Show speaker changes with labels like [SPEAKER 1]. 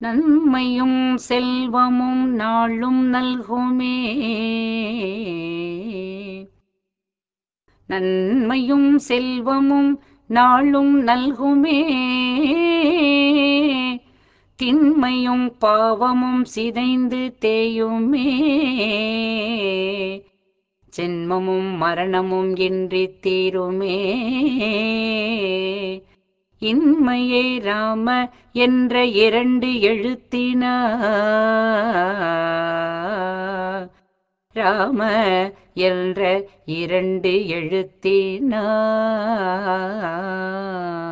[SPEAKER 1] நன்மையும் செல்வமும் நாளும் நல்குமே நன்மையும் செல்வமும் நாளும் நல்குமே திண்மையும் பாவமும் சிதைந்து தேயுமே ஜென்மமும் மரணமும் இன்றி தீருமே இன்மையே ராம என்ற இரண்டு எழுத்தினா ராம என்ற இரண்டு எழுத்தினா